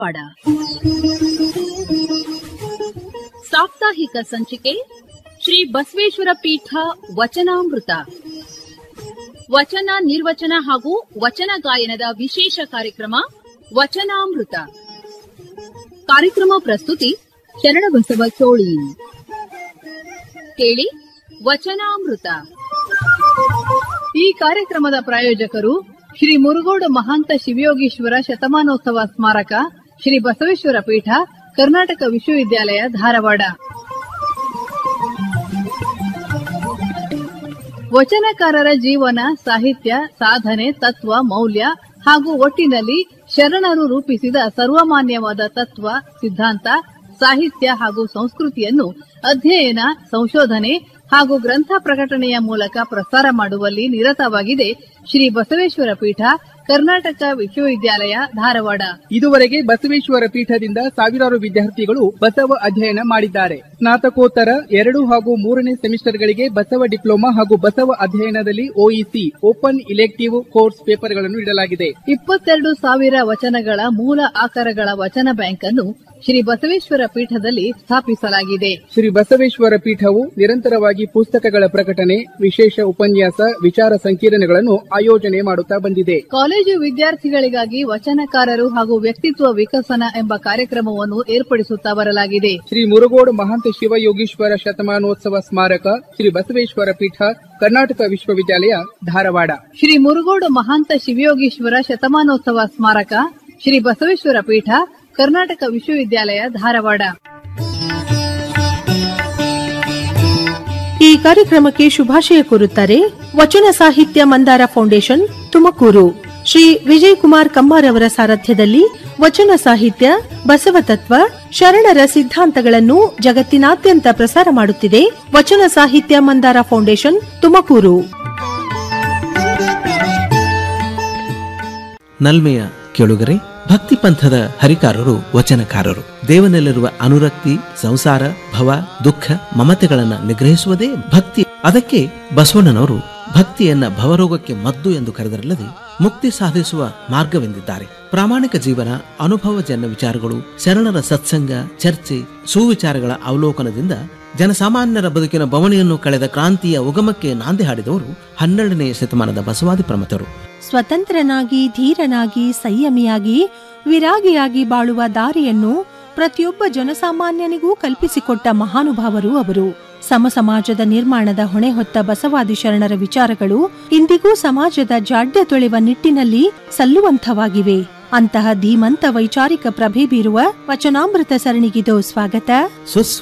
ಪಡ ಸಾಪ್ತಾಹಿಕ ಸಂಚಿಕೆ ಶ್ರೀ ಬಸವೇಶ್ವರ ಪೀಠ ವಚನಾಮೃತ ವಚನ ನಿರ್ವಚನ ಹಾಗೂ ವಚನ ಗಾಯನದ ವಿಶೇಷ ಕಾರ್ಯಕ್ರಮ ವಚನಾಮೃತ ಕಾರ್ಯಕ್ರಮ ಪ್ರಸ್ತುತಿ ಶರಣಬಸವ ಚೋಳಿ ಕೇಳಿ ವಚನಾಮೃತ ಈ ಕಾರ್ಯಕ್ರಮದ ಪ್ರಾಯೋಜಕರು ಶ್ರೀ ಮುರುಗೋಡು ಮಹಾಂತ ಶಿವಯೋಗೀಶ್ವರ ಶತಮಾನೋತ್ಸವ ಸ್ಮಾರಕ ಶ್ರೀ ಬಸವೇಶ್ವರ ಪೀಠ ಕರ್ನಾಟಕ ವಿಶ್ವವಿದ್ಯಾಲಯ ಧಾರವಾಡ ವಚನಕಾರರ ಜೀವನ ಸಾಹಿತ್ಯ ಸಾಧನೆ ತತ್ವ ಮೌಲ್ಯ ಹಾಗೂ ಒಟ್ಟಿನಲ್ಲಿ ಶರಣರು ರೂಪಿಸಿದ ಸರ್ವಮಾನ್ಯವಾದ ತತ್ವ ಸಿದ್ಧಾಂತ ಸಾಹಿತ್ಯ ಹಾಗೂ ಸಂಸ್ಕೃತಿಯನ್ನು ಅಧ್ಯಯನ ಸಂಶೋಧನೆ ಹಾಗೂ ಗ್ರಂಥ ಪ್ರಕಟಣೆಯ ಮೂಲಕ ಪ್ರಸಾರ ಮಾಡುವಲ್ಲಿ ನಿರತವಾಗಿದೆ ಶ್ರೀ ಬಸವೇಶ್ವರ ಪೀಠ ಕರ್ನಾಟಕ ವಿಶ್ವವಿದ್ಯಾಲಯ ಧಾರವಾಡ ಇದುವರೆಗೆ ಬಸವೇಶ್ವರ ಪೀಠದಿಂದ ಸಾವಿರಾರು ವಿದ್ಯಾರ್ಥಿಗಳು ಬಸವ ಅಧ್ಯಯನ ಮಾಡಿದ್ದಾರೆ ಸ್ನಾತಕೋತ್ತರ ಎರಡು ಹಾಗೂ ಮೂರನೇ ಸೆಮಿಸ್ಟರ್ಗಳಿಗೆ ಬಸವ ಡಿಪ್ಲೊಮಾ ಹಾಗೂ ಬಸವ ಅಧ್ಯಯನದಲ್ಲಿ ಒಇಸಿ ಓಪನ್ ಇಲೆಕ್ಟಿವ್ ಕೋರ್ಸ್ ಪೇಪರ್ಗಳನ್ನು ನೀಡಲಾಗಿದೆ ಇಪ್ಪತ್ತೆರಡು ಸಾವಿರ ವಚನಗಳ ಮೂಲ ಆಕಾರಗಳ ವಚನ ಬ್ಯಾಂಕ್ ಅನ್ನು ಶ್ರೀ ಬಸವೇಶ್ವರ ಪೀಠದಲ್ಲಿ ಸ್ಥಾಪಿಸಲಾಗಿದೆ ಶ್ರೀ ಬಸವೇಶ್ವರ ಪೀಠವು ನಿರಂತರವಾಗಿ ಪುಸ್ತಕಗಳ ಪ್ರಕಟಣೆ ವಿಶೇಷ ಉಪನ್ಯಾಸ ವಿಚಾರ ಸಂಕಿರಣಗಳನ್ನು ಆಯೋಜನೆ ಮಾಡುತ್ತಾ ಬಂದಿದೆ ಕಾಲೇಜು ವಿದ್ಯಾರ್ಥಿಗಳಿಗಾಗಿ ವಚನಕಾರರು ಹಾಗೂ ವ್ಯಕ್ತಿತ್ವ ವಿಕಸನ ಎಂಬ ಕಾರ್ಯಕ್ರಮವನ್ನು ಏರ್ಪಡಿಸುತ್ತಾ ಬರಲಾಗಿದೆ ಶ್ರೀ ಮುರುಗೋಡು ಮಹಾಂತ ಶಿವಯೋಗೀಶ್ವರ ಶತಮಾನೋತ್ಸವ ಸ್ಮಾರಕ ಶ್ರೀ ಬಸವೇಶ್ವರ ಪೀಠ ಕರ್ನಾಟಕ ವಿಶ್ವವಿದ್ಯಾಲಯ ಧಾರವಾಡ ಶ್ರೀ ಮುರುಗೋಡು ಮಹಾಂತ ಶಿವಯೋಗೀಶ್ವರ ಶತಮಾನೋತ್ಸವ ಸ್ಮಾರಕ ಶ್ರೀ ಬಸವೇಶ್ವರ ಪೀಠ ಕರ್ನಾಟಕ ವಿಶ್ವವಿದ್ಯಾಲಯ ಧಾರವಾಡ ಈ ಕಾರ್ಯಕ್ರಮಕ್ಕೆ ಶುಭಾಶಯ ಕೋರುತ್ತಾರೆ ವಚನ ಸಾಹಿತ್ಯ ಮಂದಾರ ಫೌಂಡೇಶನ್ ತುಮಕೂರು ಶ್ರೀ ವಿಜಯ್ ಕುಮಾರ್ ಕಮ್ಮಾರ್ ಅವರ ಸಾರಥ್ಯದಲ್ಲಿ ವಚನ ಸಾಹಿತ್ಯ ಬಸವ ತತ್ವ ಶರಣರ ಸಿದ್ಧಾಂತಗಳನ್ನು ಜಗತ್ತಿನಾದ್ಯಂತ ಪ್ರಸಾರ ಮಾಡುತ್ತಿದೆ ವಚನ ಸಾಹಿತ್ಯ ಮಂದಾರ ಫೌಂಡೇಶನ್ ತುಮಕೂರು ನಲ್ಮೆಯ ಕೇಳುಗರೆ ಭಕ್ತಿ ಪಂಥದ ಹರಿಕಾರರು ವಚನಕಾರರು ದೇವನಲ್ಲಿರುವ ಅನುರಕ್ತಿ ಸಂಸಾರ ಭವ ದುಃಖ ಮಮತೆಗಳನ್ನ ನಿಗ್ರಹಿಸುವುದೇ ಭಕ್ತಿ ಅದಕ್ಕೆ ಬಸವಣ್ಣನವರು ಭಕ್ತಿಯನ್ನ ಭವರೋಗಕ್ಕೆ ಮದ್ದು ಎಂದು ಕರೆದರಲ್ಲದೆ ಮುಕ್ತಿ ಸಾಧಿಸುವ ಮಾರ್ಗವೆಂದಿದ್ದಾರೆ ಪ್ರಾಮಾಣಿಕ ಜೀವನ ಅನುಭವಜನ್ಯ ವಿಚಾರಗಳು ಶರಣರ ಸತ್ಸಂಗ ಚರ್ಚೆ ಸುವಿಚಾರಗಳ ಅವಲೋಕನದಿಂದ ಜನಸಾಮಾನ್ಯರ ಬದುಕಿನ ಬವಣೆಯನ್ನು ಕಳೆದ ಕ್ರಾಂತಿಯ ಉಗಮಕ್ಕೆ ನಾಂದಿ ಹಾಡಿದವರು ಹನ್ನೆರಡನೆಯ ಶತಮಾನದ ಬಸವಾದಿ ಪ್ರಮತರು ಸ್ವತಂತ್ರನಾಗಿ ಧೀರನಾಗಿ ಸಂಯಮಿಯಾಗಿ ವಿರಾಗಿಯಾಗಿ ಬಾಳುವ ದಾರಿಯನ್ನು ಪ್ರತಿಯೊಬ್ಬ ಜನಸಾಮಾನ್ಯನಿಗೂ ಕಲ್ಪಿಸಿಕೊಟ್ಟ ಮಹಾನುಭಾವರು ಅವರು ಸಮ ಸಮಾಜದ ನಿರ್ಮಾಣದ ಹೊಣೆ ಹೊತ್ತ ಬಸವಾದಿ ಶರಣರ ವಿಚಾರಗಳು ಇಂದಿಗೂ ಸಮಾಜದ ಜಾಡ್ಯ ತೊಳೆವ ನಿಟ್ಟಿನಲ್ಲಿ ಸಲ್ಲುವಂಥವಾಗಿವೆ ಅಂತಹ ಧೀಮಂತ ವೈಚಾರಿಕ ಪ್ರಭೆ ಬೀರುವ ವಚನಾಮೃತ ಸರಣಿಗಿದು ಸ್ವಾಗತ ಸುಸ್ವ